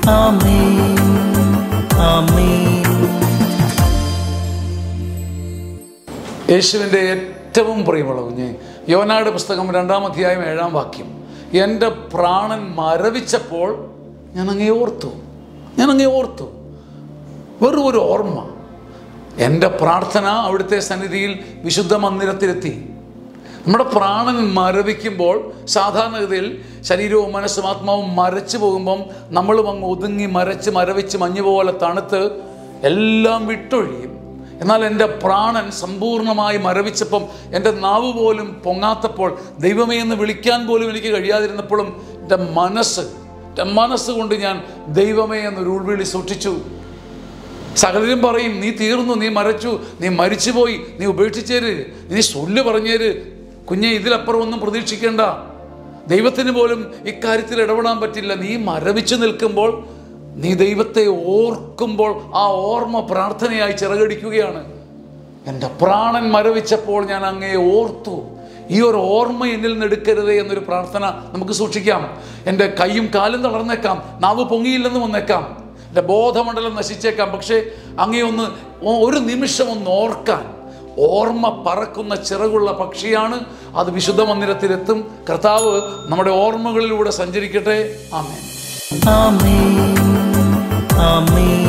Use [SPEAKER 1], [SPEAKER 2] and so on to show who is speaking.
[SPEAKER 1] ആമേൻ ആമേൻ
[SPEAKER 2] യേശുവിൻ്റെ ഏറ്റവും പ്രിയമുള്ള കുഞ്ഞെ യോനായുടെ പുസ്തകം രണ്ടാം അധ്യായം ഏഴാം വാക്യം എൻ്റെ പ്രാണൻ മരവിച്ചപ്പോൾ ഞാൻ അങ്ങേ ഓർത്തു ഞാൻ അങ്ങേ ഓർത്തു വെറും ഒരു ഓർമ്മ എൻ്റെ പ്രാർത്ഥന അവിടുത്തെ സന്നിധിയിൽ വിശുദ്ധ മന്ദിരത്തിലെത്തി നമ്മുടെ പ്രാണൻ മരവിക്കുമ്പോൾ സാധാരണഗതിയിൽ ശരീരവും മനസ്സും ആത്മാവും മരച്ചു പോകുമ്പം നമ്മളും അങ്ങ് ഒതുങ്ങി മരച്ച് മരവിച്ച് മഞ്ഞ് പോലെ തണുത്ത് എല്ലാം വിട്ടൊഴിയും എന്നാൽ എൻ്റെ പ്രാണൻ സമ്പൂർണ്ണമായി മരവിച്ചപ്പം എൻ്റെ നാവ് പോലും പൊങ്ങാത്തപ്പോൾ ദൈവമേ എന്ന് വിളിക്കാൻ പോലും എനിക്ക് കഴിയാതിരുന്നപ്പോഴും എൻ്റെ മനസ്സ് എൻ്റെ മനസ്സുകൊണ്ട് ഞാൻ ദൈവമേ എന്നൊരു ഉൾവിളി സൂക്ഷിച്ചു സകലരും പറയും നീ തീർന്നു നീ മരച്ചു നീ മരിച്ചുപോയി നീ ഉപേക്ഷിച്ചേര് നീ സൊല്ല് പറഞ്ഞേര് കുഞ്ഞെ ഇതിലപ്പുറം ഒന്നും പ്രതീക്ഷിക്കേണ്ട ദൈവത്തിന് പോലും ഇക്കാര്യത്തിൽ ഇടപെടാൻ പറ്റില്ല നീ മരവിച്ചു നിൽക്കുമ്പോൾ നീ ദൈവത്തെ ഓർക്കുമ്പോൾ ആ ഓർമ്മ പ്രാർത്ഥനയായി ചിറകടിക്കുകയാണ് എൻ്റെ പ്രാണൻ മരവിച്ചപ്പോൾ ഞാൻ അങ്ങയെ ഓർത്തു ഈ ഒരു ഓർമ്മ എന്നിൽ നിന്ന് എടുക്കരുതേ എന്നൊരു പ്രാർത്ഥന നമുക്ക് സൂക്ഷിക്കാം എൻ്റെ കൈയും കാലും തളർന്നേക്കാം നാവ് പൊങ്ങിയില്ലെന്ന് വന്നേക്കാം എൻ്റെ ബോധമണ്ഡലം നശിച്ചേക്കാം പക്ഷേ അങ്ങേ ഒന്ന് ഒ- ഒരു നിമിഷം ഒന്ന് ഓർക്കാൻ ഓർമ്മ പറക്കുന്ന ചിറകുള്ള പക്ഷിയാണ് അത് വിശുദ്ധ മന്ദിരത്തിലെത്തും കർത്താവ് നമ്മുടെ ഓർമ്മകളിലൂടെ സഞ്ചരിക്കട്ടെ ആമേൻ
[SPEAKER 1] ആമേൻ ആമേൻ